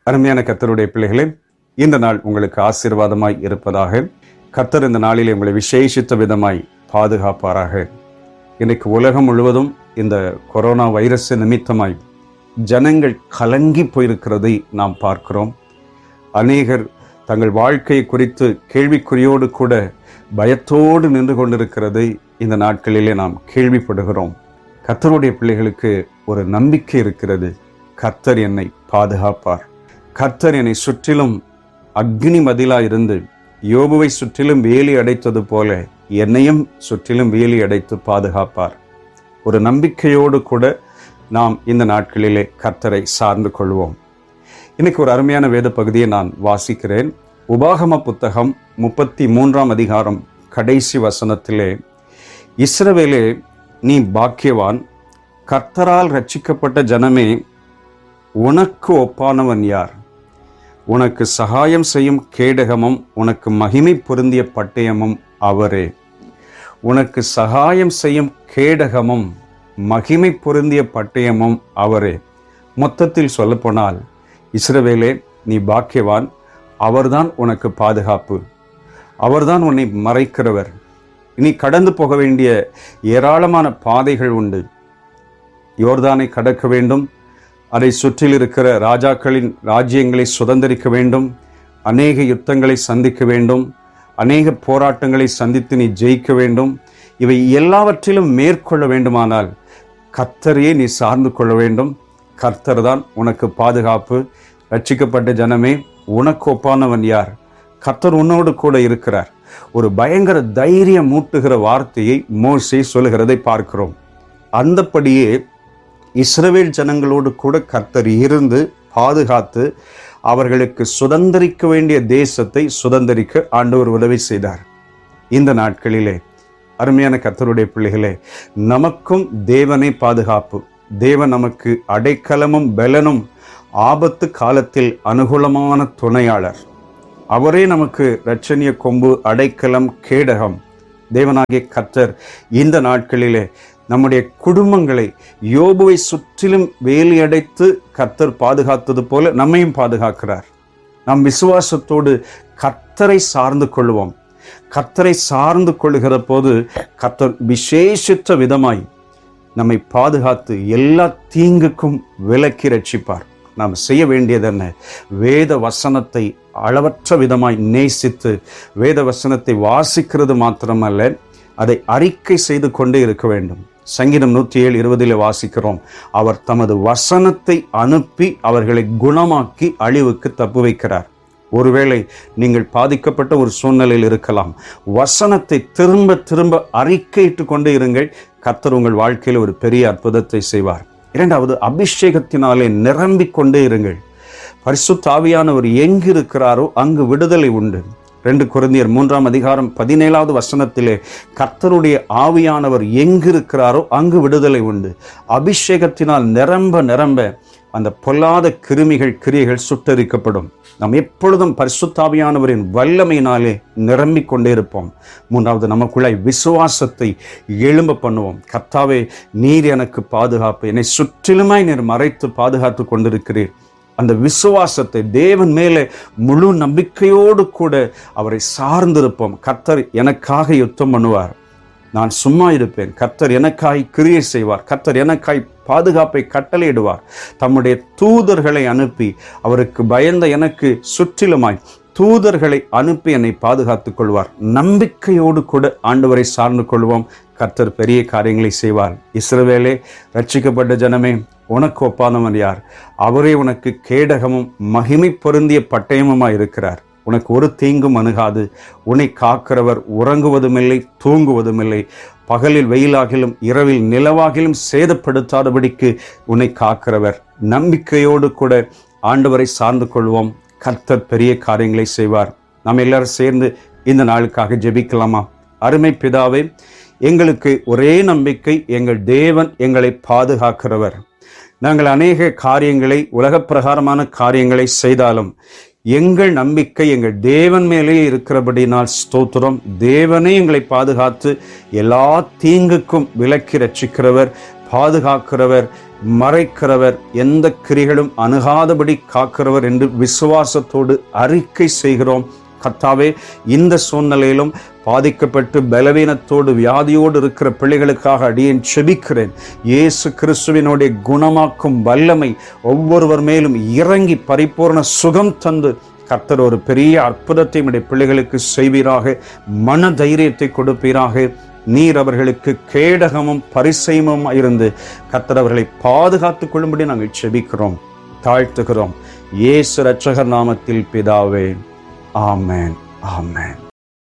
அருமையான கர்த்தருடைய பிள்ளைகளே இந்த நாள் உங்களுக்கு ஆசீர்வாதமாய் இருப்பதாக கர்த்தர் இந்த நாளிலே உங்களை விசேஷித்த விதமாய் பாதுகாப்பாராக இன்னைக்கு உலகம் முழுவதும் இந்த கொரோனா வைரஸ் நிமித்தமாய் ஜனங்கள் கலங்கி போயிருக்கிறதை நாம் பார்க்கிறோம் அநேகர் தங்கள் வாழ்க்கை குறித்து கேள்விக்குறியோடு கூட பயத்தோடு நின்று கொண்டிருக்கிறதை இந்த நாட்களிலே நாம் கேள்விப்படுகிறோம் கர்த்தருடைய பிள்ளைகளுக்கு ஒரு நம்பிக்கை இருக்கிறது கர்த்தர் என்னை பாதுகாப்பார் கர்த்தர் என்னை சுற்றிலும் அக்னி மதிலா இருந்து யோபுவை சுற்றிலும் வேலி அடைத்தது போல என்னையும் சுற்றிலும் வேலி அடைத்து பாதுகாப்பார் ஒரு நம்பிக்கையோடு கூட நாம் இந்த நாட்களிலே கர்த்தரை சார்ந்து கொள்வோம் இன்னைக்கு ஒரு அருமையான வேத பகுதியை நான் வாசிக்கிறேன் உபாகம புத்தகம் முப்பத்தி மூன்றாம் அதிகாரம் கடைசி வசனத்திலே இஸ்ரவேலே நீ பாக்கியவான் கர்த்தரால் ரட்சிக்கப்பட்ட ஜனமே உனக்கு ஒப்பானவன் யார் உனக்கு சகாயம் செய்யும் கேடகமும் உனக்கு மகிமை பொருந்திய பட்டயமும் அவரே உனக்கு சகாயம் செய்யும் கேடகமும் மகிமை பொருந்திய பட்டயமும் அவரே மொத்தத்தில் சொல்லப்போனால் இஸ்ரவேலே நீ பாக்கியவான் அவர்தான் உனக்கு பாதுகாப்பு அவர்தான் உன்னை மறைக்கிறவர் இனி கடந்து போக வேண்டிய ஏராளமான பாதைகள் உண்டு யோர்தானை கடக்க வேண்டும் அதை சுற்றில் இருக்கிற ராஜாக்களின் ராஜ்யங்களை சுதந்திரிக்க வேண்டும் அநேக யுத்தங்களை சந்திக்க வேண்டும் அநேக போராட்டங்களை சந்தித்து நீ ஜெயிக்க வேண்டும் இவை எல்லாவற்றிலும் மேற்கொள்ள வேண்டுமானால் கர்த்தரையே நீ சார்ந்து கொள்ள வேண்டும் கர்த்தர் தான் உனக்கு பாதுகாப்பு ரட்சிக்கப்பட்ட ஜனமே உனக்கு ஒப்பானவன் யார் கர்த்தர் உன்னோடு கூட இருக்கிறார் ஒரு பயங்கர தைரியம் மூட்டுகிற வார்த்தையை மோசே சொல்லுகிறதை பார்க்கிறோம் அந்தப்படியே இஸ்ரவேல் ஜனங்களோடு கூட கர்த்தர் இருந்து பாதுகாத்து அவர்களுக்கு சுதந்திரிக்க வேண்டிய தேசத்தை சுதந்திரிக்க ஆண்டவர் உதவி செய்தார் இந்த நாட்களிலே அருமையான கர்த்தருடைய பிள்ளைகளே நமக்கும் தேவனை பாதுகாப்பு தேவன் நமக்கு அடைக்கலமும் பலனும் ஆபத்து காலத்தில் அனுகூலமான துணையாளர் அவரே நமக்கு இரட்சணிய கொம்பு அடைக்கலம் கேடகம் தேவனாகிய கர்த்தர் இந்த நாட்களிலே நம்முடைய குடும்பங்களை யோபுவை சுற்றிலும் வேலியடைத்து கர்த்தர் பாதுகாத்தது போல நம்மையும் பாதுகாக்கிறார் நாம் விசுவாசத்தோடு கர்த்தரை சார்ந்து கொள்வோம் கர்த்தரை சார்ந்து கொள்ளுகிற போது கர்த்தர் விசேஷித்த விதமாய் நம்மை பாதுகாத்து எல்லா தீங்குக்கும் விலக்கி ரட்சிப்பார் நாம் செய்ய வேண்டியது என்ன வேத வசனத்தை அளவற்ற விதமாய் நேசித்து வேத வசனத்தை வாசிக்கிறது மாத்திரமல்ல அதை அறிக்கை செய்து கொண்டே இருக்க வேண்டும் சங்கீதம் நூற்றி ஏழு இருபதில் வாசிக்கிறோம் அவர் தமது வசனத்தை அனுப்பி அவர்களை குணமாக்கி அழிவுக்கு தப்பு வைக்கிறார் ஒருவேளை நீங்கள் பாதிக்கப்பட்ட ஒரு சூழ்நிலையில் இருக்கலாம் வசனத்தை திரும்ப திரும்ப அறிக்கையிட்டு கொண்டே இருங்கள் கர்த்தர் உங்கள் வாழ்க்கையில் ஒரு பெரிய அற்புதத்தை செய்வார் இரண்டாவது அபிஷேகத்தினாலே நிரம்பிக் கொண்டே இருங்கள் பரிசுத்தாவியானவர் எங்கு இருக்கிறாரோ அங்கு விடுதலை உண்டு ரெண்டு குருந்தியர் மூன்றாம் அதிகாரம் பதினேழாவது வசனத்திலே கர்த்தருடைய ஆவியானவர் எங்கு இருக்கிறாரோ அங்கு விடுதலை உண்டு அபிஷேகத்தினால் நிரம்ப நிரம்ப அந்த பொல்லாத கிருமிகள் கிரியைகள் சுட்டரிக்கப்படும் நாம் எப்பொழுதும் பரிசுத்தாவியானவரின் வல்லமையினாலே நிரம்பிக் கொண்டே இருப்போம் மூன்றாவது நமக்குள்ளாய் விசுவாசத்தை எழும்ப பண்ணுவோம் கர்த்தாவே நீர் எனக்கு பாதுகாப்பு என்னை சுற்றிலுமாய் நீர் மறைத்து பாதுகாத்து கொண்டிருக்கிறீர் அந்த விசுவாசத்தை தேவன் மேலே முழு நம்பிக்கையோடு கூட அவரை சார்ந்திருப்போம் கர்த்தர் எனக்காக யுத்தம் பண்ணுவார் நான் சும்மா இருப்பேன் கர்த்தர் எனக்காய் கிரியை செய்வார் கர்த்தர் எனக்காய் பாதுகாப்பை கட்டளையிடுவார் தம்முடைய தூதர்களை அனுப்பி அவருக்கு பயந்த எனக்கு சுற்றிலுமாய் தூதர்களை அனுப்பி என்னை பாதுகாத்துக் கொள்வார் நம்பிக்கையோடு கூட ஆண்டவரை சார்ந்து கொள்வோம் கர்த்தர் பெரிய காரியங்களை செய்வார் இஸ்ரவேலே ரட்சிக்கப்பட்ட ஜனமே உனக்கு ஒப்பானவன் யார் அவரே உனக்கு கேடகமும் மகிமை பொருந்திய பட்டயமுமாய் இருக்கிறார் உனக்கு ஒரு தீங்கும் அணுகாது உன்னை காக்கிறவர் உறங்குவதுமில்லை தூங்குவதுமில்லை பகலில் வெயிலாகிலும் இரவில் நிலவாகிலும் சேதப்படுத்தாதபடிக்கு உன்னை காக்கிறவர் நம்பிக்கையோடு கூட ஆண்டவரை சார்ந்து கொள்வோம் கர்த்தர் பெரிய காரியங்களை செய்வார் நாம் எல்லாரும் சேர்ந்து இந்த நாளுக்காக ஜெபிக்கலாமா அருமை பிதாவே எங்களுக்கு ஒரே நம்பிக்கை எங்கள் தேவன் எங்களை பாதுகாக்கிறவர் நாங்கள் அநேக காரியங்களை உலகப் பிரகாரமான காரியங்களை செய்தாலும் எங்கள் நம்பிக்கை எங்கள் தேவன் மேலே இருக்கிறபடினால் ஸ்தோத்திரம் தேவனே எங்களை பாதுகாத்து எல்லா தீங்குக்கும் விலக்கி ரட்சிக்கிறவர் பாதுகாக்கிறவர் மறைக்கிறவர் எந்த கிரிகளும் அணுகாதபடி காக்கிறவர் என்று விசுவாசத்தோடு அறிக்கை செய்கிறோம் கர்த்தாவே இந்த சூழ்நிலையிலும் பாதிக்கப்பட்டு பலவீனத்தோடு வியாதியோடு இருக்கிற பிள்ளைகளுக்காக அடியேன் செபிக்கிறேன் இயேசு கிறிஸ்துவினுடைய குணமாக்கும் வல்லமை ஒவ்வொருவர் மேலும் இறங்கி பரிபூர்ண சுகம் தந்து கர்த்தர் ஒரு பெரிய அற்புதத்தை உடைய பிள்ளைகளுக்கு செய்வீராக மன தைரியத்தை கொடுப்பீராக நீர் அவர்களுக்கு கேடகமும் பரிசயமும் இருந்து கர்த்தர் அவர்களை பாதுகாத்துக் கொள்ளும்படி நாங்கள் செபிக்கிறோம் தாழ்த்துகிறோம் இயேசு ரட்சகர் நாமத்தில் பிதாவே ஆமென் ஆமென்